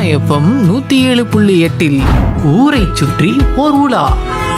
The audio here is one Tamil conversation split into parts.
எஃப்எம் நூத்தி ஏழு புள்ளி எட்டில் ஊரை சுற்றி ஓர் உலா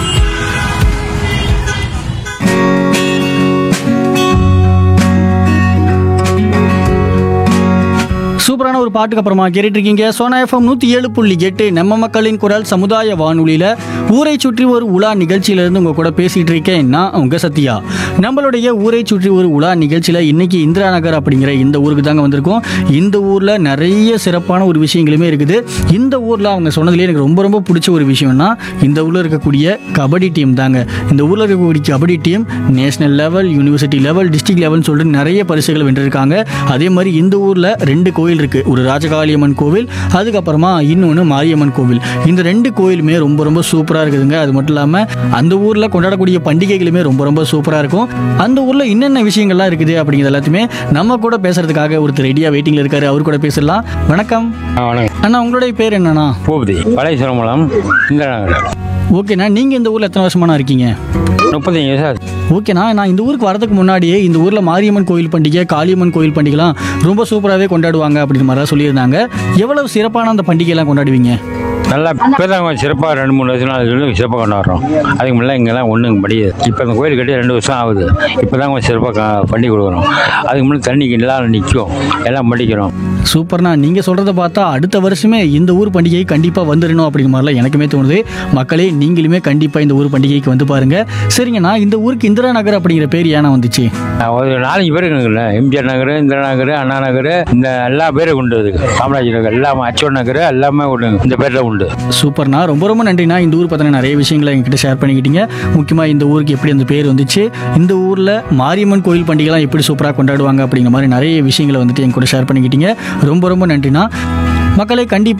சூப்பரான ஒரு பாட்டுக்கு அப்புறமா கேட்டுட்டு இருக்கீங்க சோனா எஃப்எம் நூற்றி ஏழு புள்ளி எட்டு நம்ம மக்களின் குரல் சமுதாய வானொலியில் ஊரை சுற்றி ஒரு உலா நிகழ்ச்சியிலேருந்து உங்கள் கூட பேசிகிட்டு இருக்கேன் நான் உங்கள் சத்யா நம்மளுடைய ஊரை சுற்றி ஒரு உலா நிகழ்ச்சியில் இன்னைக்கு இந்திரா நகர் அப்படிங்கிற இந்த ஊருக்கு தாங்க வந்திருக்கோம் இந்த ஊரில் நிறைய சிறப்பான ஒரு விஷயங்களுமே இருக்குது இந்த ஊரில் அவங்க சொன்னதுலேயே எனக்கு ரொம்ப ரொம்ப பிடிச்ச ஒரு விஷயம்னா இந்த ஊரில் இருக்கக்கூடிய கபடி டீம் தாங்க இந்த ஊரில் இருக்கக்கூடிய kabaddi team national level university level district லெவல்னு சொல்லிட்டு நிறைய பரிசுகள் வென்றிருக்காங்க அதே மாதிரி இந்த ஊரில் ரெண்டு கோயில் இருக்குது ஒரு ராஜகாளியம்மன் கோவில் அதுக்கப்புறமா இன்னொன்று மாரியம்மன் கோவில் இந்த ரெண்டு கோயிலுமே ரொம்ப ரொம்ப சூப்பராக இருக்குதுங்க அது மட்டும் இல்லாமல் அந்த ஊரில் கொண்டாடக்கூடிய பண்டிகைகளுமே ரொம்ப ரொம்ப சூப்பராக இருக்கும் அந்த ஊரில் என்னென்ன விஷயங்கள்லாம் இருக்குது அப்படிங்கிறது எல்லாத்தையுமே நம்ம கூட பேசுறதுக்காக ஒருத்தர் ரெடியாக வெயிட்டிங்கில் இருக்காரு அவர் கூட பேசலாம் வணக்கம் ஆ, வணக்கம் அண்ணா உங்களுடைய பேர் என்னண்ணா பூபதி பழைய சிரமலம் இந்திரா நகர் ஓகேண்ணா நீங்கள் இந்த ஊரில் எத்தனை வருஷமாண்ணா இருக்கீங்க முப்பத்தஞ்சு வருஷம் ஆச்சு. ஓகேண்ணா நான் இந்த ஊருக்கு வரதுக்கு முன்னாடியே இந்த ஊரில் மாரியம்மன் கோயில் பண்டிகை காளியம்மன் கோயில் பண்டிகைலாம் ரொம்ப சூப்பராகவே கொண்டாடுவாங்க அப்படின்ற மாதிரிலாம் சொல்லியிருந்தாங்க எவ்வளவு சிறப்பான அந்த பண்டிகைலாம் கொண்டாடுவீங்க நல்லா இப்போ தான் கொஞ்சம் சிறப்பாக ரெண்டு மூணு வருஷம் நாலு வருஷம் சிறப்பாக கொண்டாடுறோம் அதுக்கு முன்னே இங்கெல்லாம் ஒன்றும் படியாது இப்போ இந்த கோயில் கட்டி ரெண்டு வருஷம் ஆகுது இப்போ தான் கொஞ்சம் சிறப்பாக பண்ணி கொடுக்குறோம் அதுக்கு முன்னே தண்ணிக்கு எல்லாம் நிற்கும் எல்லாம் படிக்கிறோம் சூப்பர்ண்ணா நீங்கள் சொல்கிறத பார்த்தா அடுத்த வருஷமே இந்த ஊர் பண்டிகை கண்டிப்பாக வந்துடணும் அப்படிங்கிற மாதிரிலாம் எனக்குமே தோணுது மக்களே நீங்களுமே கண்டிப்பாக இந்த ஊர் பண்டிகைக்கு வந்து பாருங்கள் சரிங்கண்ணா இந்த ஊருக்கு இந்திரா நகர் அப்படிங்கிற பேர் ஏன்னா வந்துச்சு நான் ஒரு நாலஞ்சு பேர் இருக்குல்ல எம்ஜிஆர் நகர் இந்திரா நகர் அண்ணா நகர் இந்த எல்லா பேரும் உண்டு இதுக்கு காமராஜர் நகர் எல்லாமே அச்சோன் நகர் எல்லாமே உண்டு இந்த பேரில் உண்டு சூப்பர்ண்ணா ரொம்ப ரொம்ப நன்றிண்ணா இந்த ஊர் பற்றின நிறைய விஷயங்களை என்கிட்ட ஷேர் பண்ணிக்கிட்டீங்க முக்கியமாக இந்த ஊருக்கு எப்படி அந்த பேர் வந்துச்சு இந்த ஊரில் மாரியம்மன் கோயில் பண்டிகைலாம் எப்படி சூப்பராக கொண்டாடுவாங்க அப்படிங்கிற மாதிரி நிறைய விஷயங்களை வந்துட்டு என் கூட ஷேர் பண்ணிக்கிட்டீங்க ரொம்ப ரொம்ப நன்றிண்ணா மக்களை கண்டிப்பாக